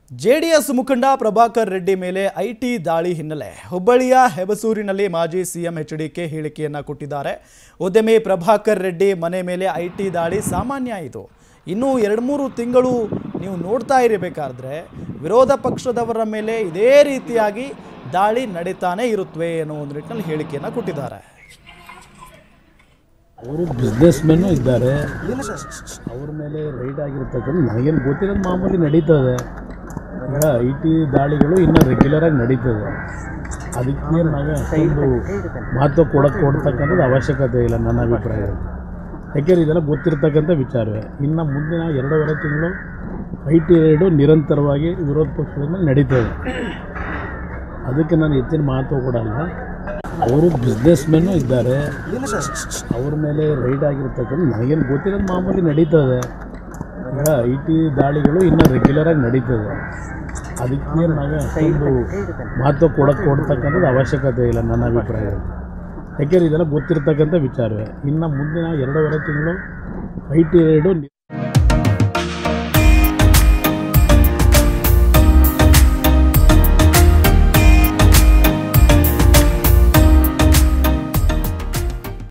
JDS ಮುಖಂಡ ಪ್ರಭಾಕರ್ ರೆಡ್ಡಿ ಮೇಲೆ IT ದಾಳಿ ಹಿನ್ನೆಲೆ ಹುಬ್ಬಳ್ಳಿಯ ಹೆಬಸೂರಿನಲ್ಲಿ ಮಾಜಿ ಸಿಎಂ ಎಚ್ಡಿಕೆ ಹೇಳಿಕೆಯನ್ನ ಕೊಟ್ಟಿದ್ದಾರೆ ಉದ್ಯಮಿ ಪ್ರಭಾಕರ್ ರೆಡ್ಡಿ ಮನೆ ಮೇಲೆ ಐಟಿ ದಾಳಿ ಸಾಮಾನ್ಯ ಇದು ಇನ್ನು ಎರಡು ಮೂರು ತಿಂಗಳು ನೀವು ನೋಡ್ತಾ ಇರಬೇಕಾದ್ರೆ ವಿರೋಧ ಪಕ್ಷದವರ ಮೇಲೆ ಇದೇ ರೀತಿಯಾಗಿ ದಾಳಿ ನಡೀತಾನೆ ಇರುತ್ತವೆ ಅನ್ನೋ ಒಂದು ನಿಟ್ಟಿನಲ್ಲಿ ಹೇಳಿಕೆಯನ್ನು ಕೊಟ್ಟಿದ್ದಾರೆ ಅವರು ಬಿಸ್ನೆಸ್ ಮೆನ್ನು ಇದ್ದಾರೆ ಅವ್ರ ಮೇಲೆ ರೈಡ್ ಆಗಿರ್ತಕ್ಕಂಥ ನನಗೇನು ಗೊತ್ತಿರೋದು ಮಾಮೂಲಿ ನಡೀತದೆ ಈಗ ಐ ಟಿ ದಾಳಿಗಳು ಇನ್ನೂ ರೆಗ್ಯುಲರಾಗಿ ನಡೀತದೆ ಅದಕ್ಕೆ ನಾವು ಅಷ್ಟೊಂದು ಮಹತ್ವ ಕೊಡೋಕ್ಕೆ ಕೊಡ್ತಕ್ಕಂಥದ್ದು ಅವಶ್ಯಕತೆ ಇಲ್ಲ ನನ್ನ ಅಭಿಪ್ರಾಯ ಯಾಕೆಂದ್ರೆ ಇದೆಲ್ಲ ಗೊತ್ತಿರ್ತಕ್ಕಂಥ ವಿಚಾರವೇ ಇನ್ನು ಮುಂದಿನ ಎರಡೂವರೆ ತಿಂಗಳು ಐ ಟಿ ರೈಡು ನಿರಂತರವಾಗಿ ವಿರೋಧ ಪಕ್ಷದ ಮೇಲೆ ನಡೀತದೆ ಅದಕ್ಕೆ ನಾನು ಹೆಚ್ಚಿನ ಮಹತ್ವ ಕೊಡಲ್ಲ ಅವರು ಬಿಸ್ನೆಸ್ ಮೆನ್ನು ಇದ್ದಾರೆ ಅವ್ರ ಮೇಲೆ ರೈಡ್ ಆಗಿರ್ತಕ್ಕಂಥ ನನಗೇನು ಗೊತ್ತಿರೋದು ಮಾಮೂಲಿ ನಡೀತದೆ ಈಗ ಐ ಟಿ ದಾಳಿಗಳು ಇನ್ನೂ ರೆಗ್ಯುಲರಾಗಿ ನಡೀತದೆ ಅದಕ್ಕೆ ನಾವು ಅಷ್ಟೊಂದು ಮಹತ್ವ ಕೊಡೋಕ್ಕೆ ಕೊಡ್ತಕ್ಕಂಥದ್ದು ಅವಶ್ಯಕತೆ ಇಲ್ಲ ನನ್ನ ಅಭಿಪ್ರಾಯ ಯಾಕೆಂದ್ರೆ ಇದೆಲ್ಲ ಗೊತ್ತಿರ್ತಕ್ಕಂಥ ವಿಚಾರವೇ ಇನ್ನು ಮುಂದಿನ ಎರಡೂವರೆ ತಿಂಗಳು ಐ ಟಿ ರೈಡು